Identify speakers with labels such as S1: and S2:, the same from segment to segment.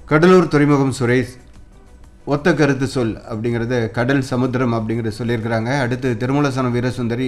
S1: கடலூர் துறைமுகம் சுரேஷ் ஒத்த கருத்து சொல் அப்படிங்கிறத கடல் சமுத்திரம் அப்படிங்கிறத சொல்லியிருக்கிறாங்க அடுத்து திருமலசனம் வீரசுந்தரி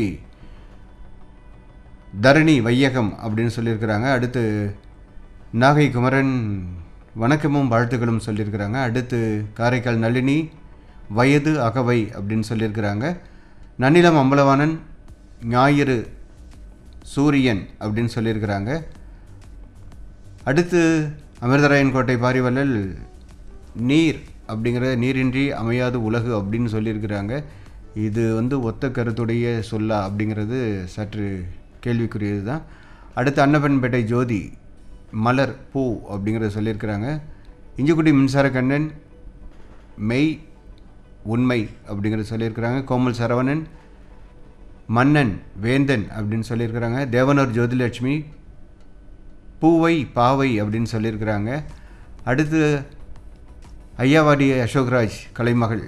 S1: தரணி வையகம் அப்படின்னு சொல்லியிருக்கிறாங்க அடுத்து நாகை குமரன் வணக்கமும் வாழ்த்துக்களும் சொல்லியிருக்கிறாங்க அடுத்து காரைக்கால் நளினி வயது அகவை அப்படின்னு சொல்லியிருக்கிறாங்க நன்னிலம் அம்பலவாணன் ஞாயிறு சூரியன் அப்படின்னு சொல்லியிருக்கிறாங்க அடுத்து அமிர்தராயன் கோட்டை பாரிவல்லல் நீர் அப்படிங்கிற நீரின்றி அமையாது உலகு அப்படின்னு சொல்லியிருக்கிறாங்க இது வந்து ஒத்த கருத்துடைய சொல்லா அப்படிங்கிறது சற்று கேள்விக்குரியது தான் அடுத்து அன்னப்பன்பேட்டை ஜோதி மலர் பூ அப்படிங்கிறத சொல்லியிருக்கிறாங்க இஞ்சிக்குடி மின்சார கண்ணன் மெய் உண்மை அப்படிங்கிறத சொல்லியிருக்கிறாங்க கோமல் சரவணன் மன்னன் வேந்தன் அப்படின்னு சொல்லியிருக்கிறாங்க தேவனூர் ஜோதிலட்சுமி பூவை பாவை அப்படின்னு சொல்லியிருக்கிறாங்க அடுத்து ஐயாவாடி அசோக்ராஜ் கலைமகள்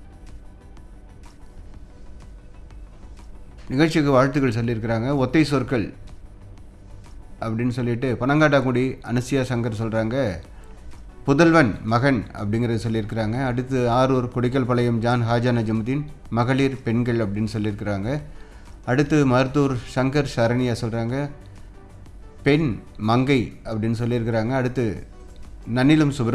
S1: நிகழ்ச்சிக்கு வாழ்த்துக்கள் சொல்லியிருக்கிறாங்க ஒத்தை சொற்கள் அப்படின்னு சொல்லிட்டு பனங்காட்டாக்குடி அனசியா சங்கர் சொல்கிறாங்க புதல்வன் மகன் அப்படிங்கிறத சொல்லியிருக்கிறாங்க அடுத்து ஆரூர் கொடிக்கல்பாளையம் ஜான் ஹாஜா நஜமுதீன் மகளிர் பெண்கள் அப்படின்னு சொல்லியிருக்கிறாங்க அடுத்து மருத்தூர் சங்கர் சரணியா சொல்கிறாங்க பெண் மங்கை அப்படின்னு சொல்லியிருக்கிறாங்க அடுத்து நன்னிலம் சுப்ர